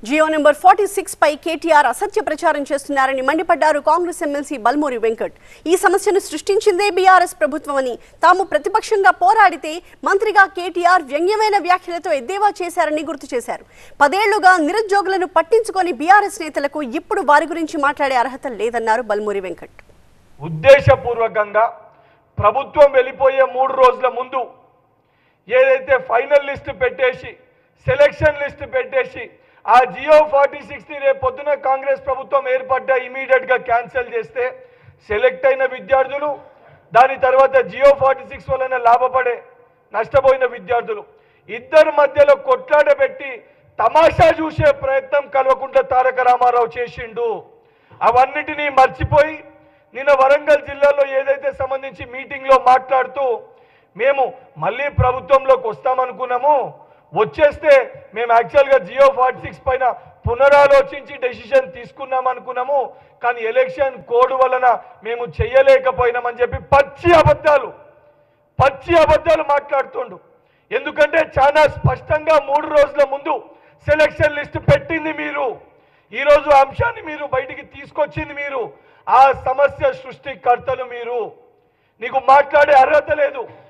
Jio number forty six పై కేటీఆర్ అసత్య ప్రచారం చేస్తున్నారని మండిపడ్డారు కాంగ్రెస్ ఎమ్మెల్సీ బల్మూరి వెంకట్ ఈ సమస్యను సృష్టించిందే బీఆర్ఎస్ ప్రభుత్వమని తాము ప్రతిపక్షంగా పోరాడితే మంత్రిగా కేటీఆర్ వ్యంగ్యమైన వ్యాఖ్యలతో ఎద్దేవా చేశారని గుర్తు చేశారు పదేళ్లుగా నిరుద్యోగులను పట్టించుకొని బీఆర్ఎస్ నేతలకు ఇప్పుడు వారి గురించి మాట్లాడే అర్హత లేదన్నారు బల్మూరి వెంకట్ ఉద్దేశపూర్వకంగా ప్రభుత్వం వెళ్ళిపోయే మూడు రోజుల ముందు ఏదైతే ఫైనల్ లిస్ట్ పెట్టేసి సెలక్షన్ లిస్ట్ పెట్టేసి ఆ జియో ఫార్టీ సిక్స్ని రేపు పొద్దున కాంగ్రెస్ ప్రభుత్వం ఏర్పడ్డా ఇమీడియట్గా క్యాన్సిల్ చేస్తే సెలెక్ట్ అయిన విద్యార్థులు దాని తర్వాత జియో ఫార్టీ సిక్స్ వలన లాభపడే నష్టపోయిన విద్యార్థులు ఇద్దరి మధ్యలో కొట్లాట పెట్టి తమాషా చూసే ప్రయత్నం కలవకుండా తారక రామారావు చేసిండు అవన్నిటినీ మర్చిపోయి నిన్న వరంగల్ జిల్లాలో ఏదైతే సంబంధించి మీటింగ్లో మాట్లాడుతూ మేము మళ్ళీ ప్రభుత్వంలోకి వస్తామనుకున్నాము వచ్చేస్తే మేము యాక్చువల్గా జియో ఫార్టీ సిక్స్ పైన పునరాలోచించి డెసిషన్ తీసుకున్నాం అనుకున్నాము కానీ ఎలక్షన్ కోడ్ వలన మేము చెయ్యలేకపోయినామని చెప్పి పచ్చి అబద్ధాలు పచ్చి అబద్ధాలు మాట్లాడుతుండు ఎందుకంటే చాలా స్పష్టంగా మూడు రోజుల ముందు సెలక్షన్ లిస్ట్ పెట్టింది మీరు ఈరోజు అంశాన్ని మీరు బయటికి తీసుకొచ్చింది మీరు ఆ సమస్య సృష్టికర్తలు మీరు నీకు మాట్లాడే అర్హత లేదు